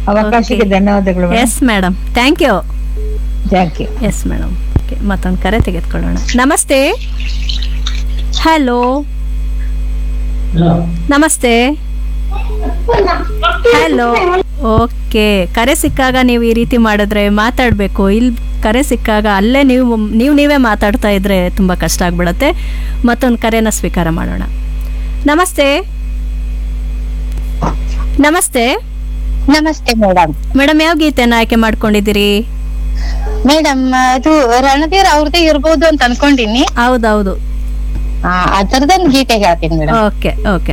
ಅವಕಾಶಕ್ಕೆ ಧನ್ಯವಾದಗಳು yes madam thank you thank you yes madam okay ಮತ್ತೊಂದು ಕರೆ ತೆಗೆದುಕೊಳ್ಳೋಣ ನಮಸ್ತೆ ಹಲೋ ನಮಸ್ತೆ ಹಲೋ ಓಕೆ ಕರೆ ಸಿಕ್ಕಾಗ ನೀವು ಈ ರೀತಿ ಮಾಡಿದ್ರೆ ಮಾತಾಡಬೇಕು ಇಲ್ಲಿ ಕರೆ ಸಿಕ್ಕಾಗ ಅಲ್ಲೇ ನೀವು ನೀವು ನೀವೇ ಮಾತಾಡ್ತಾ ಇದ್ರೆ ತುಂಬ ಕಷ್ಟ ಆಗ್ಬಿಡತ್ತೆ ಮತ್ತೊಂದು ಕರೆನ ಸ್ವೀಕಾರ ಮಾಡೋಣ ನಮಸ್ತೆ ನಮಸ್ತೆ ನಮಸ್ತೆ ಮೇಡಮ್ ಮೇಡಮ್ ಯಾವ ಗೀತೆನ ಆಯ್ಕೆ ಮಾಡ್ಕೊಂಡಿದ್ದೀರಿ ಮೇಡಮ್ ಅದು ರಣಧೀರ್ ಅವ್ರದ್ದೇ ಇರ್ಬೋದು ಅಂತ ಅನ್ಕೊಂಡಿನಿ ಹೌದೌದು ಆ ಅದರದೊಂದು ಗೀತೆ ಹೇಳ್ತೀನಿ ಮೇಡಮ್ ಓಕೆ ಓಕೆ